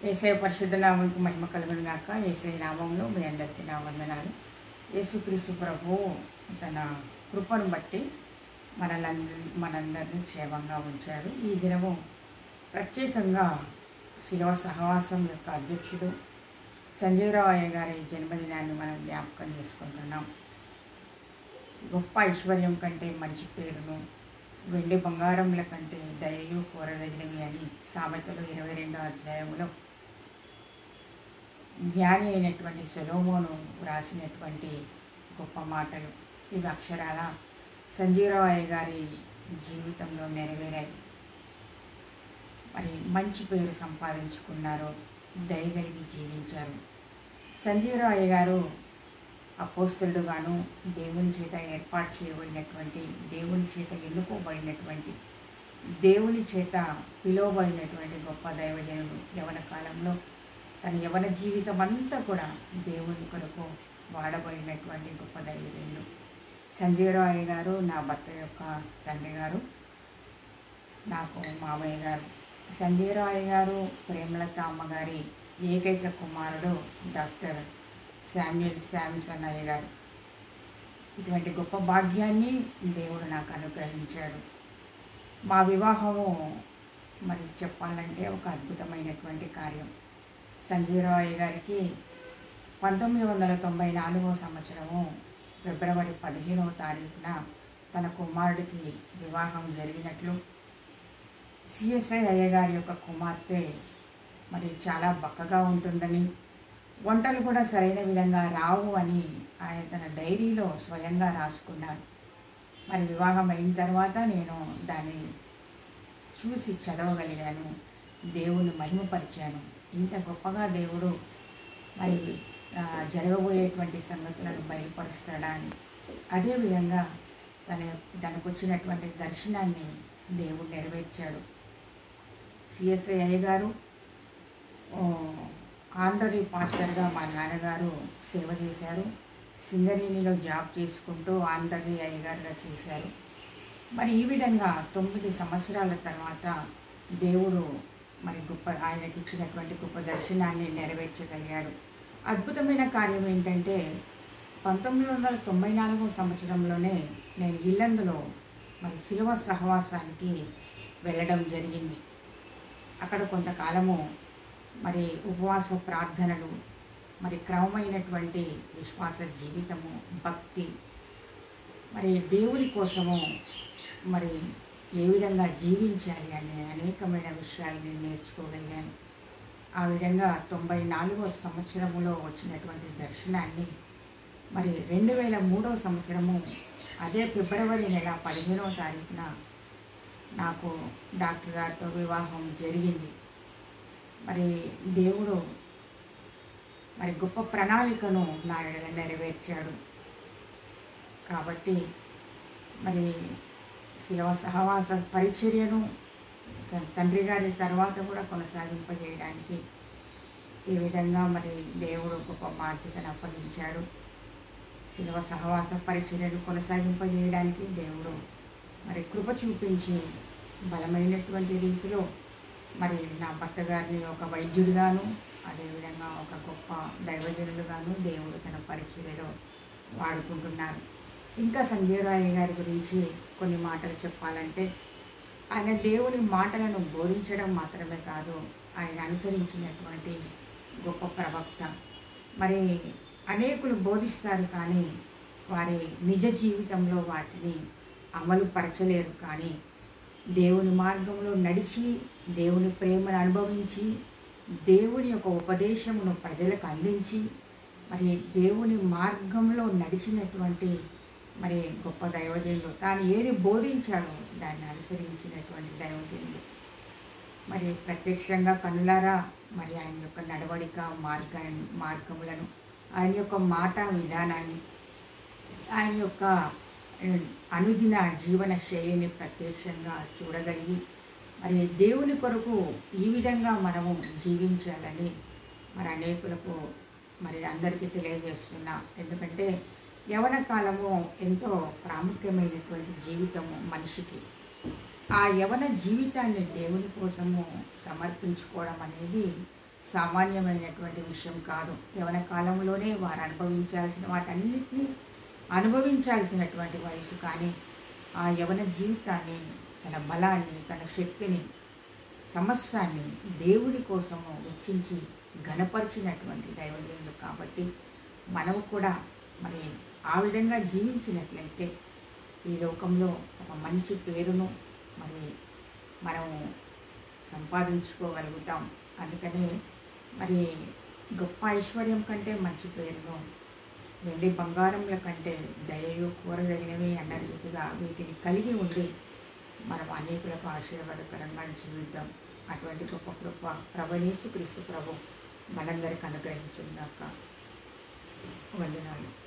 ఏసఐ పరిశుద్ధ నామంకు మహిమ కలుగును గాక ఏసఐ నామంలో మీ అందరికీ నా వందనాలు యేసుక్రీస్తు ప్రభు తన కృపను బట్టి మనలందరి మనందరినీ క్షేమంగా ఉంచాడు ఈ దినము ప్రత్యేకంగా శిలవ సహవాసం యొక్క అధ్యక్షుడు సంజయరావు అయ్య గారి జన్మదినాన్ని మనం జ్ఞాపకం చేసుకుంటున్నాం గొప్ప ఐశ్వర్యం కంటే మంచి పేరును వెండి బంగారముల కంటే దయయు కోరదగినవి అని సామెతలు ఇరవై రెండో అధ్యాయంలో జ్ఞాని అయినటువంటి సొలోమోను వ్రాసినటువంటి గొప్ప మాటలు ఇవి అక్షరాల సంజీవరావు అయ్య గారి జీవితంలో నెరవేరాయి మరి మంచి పేరు సంపాదించుకున్నారు దయగలిగి జీవించారు సంజీవరావు అయ్య గారు అపోస్తులుగాను దేవుని చేత ఏర్పాటు చేయబడినటువంటి దేవుని చేత ఎన్నుకోబడినటువంటి దేవుని చేత పిలువబడినటువంటి గొప్ప దైవజనుడు యవన కాలంలో తన యవన జీవితం అంతా కూడా దేవుని కొరకు వాడబడినటువంటి గొప్ప దైవజనుడు సంజయరావు అయ్య గారు నా భర్త యొక్క తండ్రి గారు నాకు మామయ్య గారు సంజయరావు అయ్య గారు ప్రేమలత అమ్మగారి ఏకైక కుమారుడు డాక్టర్ శామ్యుల్ శాంసన్ అయ్య గారు ఇటువంటి గొప్ప భాగ్యాన్ని దేవుడు నాకు అనుగ్రహించాడు మా వివాహము మరి చెప్పాలంటే ఒక అద్భుతమైనటువంటి కార్యం సంజీవరావు అయ్య గారికి పంతొమ్మిది వందల తొంభై నాలుగవ సంవత్సరము ఫిబ్రవరి పదిహేనవ తారీఖున తన కుమారుడికి వివాహం జరిగినట్లు సిఎస్ఐ అయ్య గారి యొక్క కుమార్తె మరి చాలా బక్కగా ఉంటుందని వంటలు కూడా సరైన విధంగా రావు అని ఆయన తన డైరీలో స్వయంగా రాసుకున్నాను మరి వివాహం అయిన తర్వాత నేను దాన్ని చూసి చదవగలిగాను దేవుని మహిమపరిచాను ఇంత గొప్పగా దేవుడు మరి ఆ, జరగబోయేటువంటి సంగతులను బయలుపరుస్తాడా అని అదేవిధంగా తన తనకు వచ్చినటువంటి దర్శనాన్ని దేవుడు నెరవేర్చాడు సిఎస్ఐ అయ్య గారు ఓ, ఆంధ్రీ పాస్టర్గా మా నాన్నగారు సేవ చేశారు సింగరేణిలో జాబ్ చేసుకుంటూ ఆంధ్రీ అయ్యగారుగా చేశారు మరి ఈ విధంగా తొమ్మిది సంవత్సరాల తర్వాత దేవుడు మరి గొప్ప ఆయనకి ఇచ్చినటువంటి గొప్ప దర్శనాన్ని నెరవేర్చగలిగాడు అద్భుతమైన కార్యం ఏంటంటే పంతొమ్మిది వందల తొంభై నాలుగో సంవత్సరంలోనే నేను ఇల్లందులో మరి శిలువ సహవాసానికి వెళ్ళడం జరిగింది అక్కడ కొంతకాలము మరి ఉపవాస ప్రార్థనలు మరి క్రమమైనటువంటి విశ్వాస జీవితము భక్తి మరి దేవుని కోసము మరి ఏ విధంగా జీవించాలి అనే అనేకమైన విషయాలు నేను నేర్చుకోగలిగాను ఆ విధంగా తొంభై నాలుగో సంవత్సరములో వచ్చినటువంటి దర్శనాన్ని మరి రెండు వేల మూడో సంవత్సరము అదే ఫిబ్రవరి నెల పదిహేనవ తారీఖున నాకు డాక్టర్ గారితో వివాహం జరిగింది మరి దేవుడు మరి గొప్ప ప్రణాళికను నా ఎడల నెరవేర్చాడు కాబట్టి మరి శిలవ సహవాస పరిచర్యను తన తండ్రి గారి తర్వాత కూడా కొనసాగింపజేయడానికి ఈ విధంగా మరి దేవుడు గొప్ప బాధ్యతను అప్పగించాడు శిలవ సహవాస పరిచర్యను కొనసాగింపజేయడానికి దేవుడు మరి కృప చూపించి బలమైనటువంటి రీతిలో మరి నా భర్త గారిని ఒక వైద్యుడిగాను అదేవిధంగా ఒక గొప్ప దైవజనులుగాను దేవుడు తన పరిచర్యలో వాడుకుంటున్నారు ఇంకా సంజయరాయ గారి గురించి కొన్ని మాటలు చెప్పాలంటే ఆయన దేవుని మాటలను బోధించడం మాత్రమే కాదు ఆయన అనుసరించినటువంటి గొప్ప ప్రవక్త మరి అనేకులు బోధిస్తారు కానీ వారి నిజ జీవితంలో వాటిని అమలు పరచలేరు కానీ దేవుని మార్గంలో నడిచి దేవుని ప్రేమను అనుభవించి దేవుని యొక్క ఉపదేశమును ప్రజలకు అందించి మరి దేవుని మార్గంలో నడిచినటువంటి మరి గొప్ప దైవజనులు తాను ఏది బోధించాడో దాన్ని అనుసరించినటువంటి దైవజనులు మరి ప్రత్యక్షంగా కనులారా మరి ఆయన యొక్క నడవడిక మార్గ మార్గములను ఆయన యొక్క మాట విధానాన్ని ఆయన యొక్క ఆ, అనుదిన జీవన శైలిని ప్రత్యక్షంగా చూడగలిగి మరి దేవుని కొరకు ఈ విధంగా మనము జీవించాలని మరి అనేకులకు మరి అందరికీ తెలియజేస్తున్నా ఎందుకంటే యవన కాలము ఎంతో ప్రాముఖ్యమైనటువంటి జీవితము మనిషికి ఆ యవన జీవితాన్ని దేవుని కోసము సమర్పించుకోవడం అనేది సామాన్యమైనటువంటి విషయం కాదు యవన కాలంలోనే వారు అనుభవించాల్సిన వాటన్నిటినీ అనుభవించాల్సినటువంటి వయసు కానీ ఆ యవన జీవితాన్ని తన బలాన్ని తన శక్తిని సమస్యాన్ని దేవుడి కోసము వెచ్చించి ఘనపరిచినటువంటి దైవజనులు కాబట్టి మనము కూడా మరి ఆ విధంగా జీవించినట్లయితే ఈ లోకంలో ఒక మంచి పేరును మరి మనము సంపాదించుకోగలుగుతాం అందుకని మరి గొప్ప ఐశ్వర్యం కంటే మంచి పేరును వెండి బంగారముల కంటే దయయు కూరదగినవి అన్న రీతిగా వీటిని కలిగి ఉండి మనం అనేకులకు ఆశీర్వాదకరంగా జీవిద్దాం అటువంటి గొప్ప కృప ప్రభనేసు క్రీస్తు ప్రభు మనందరికి అనుగ్రహించుగాక వందనాలు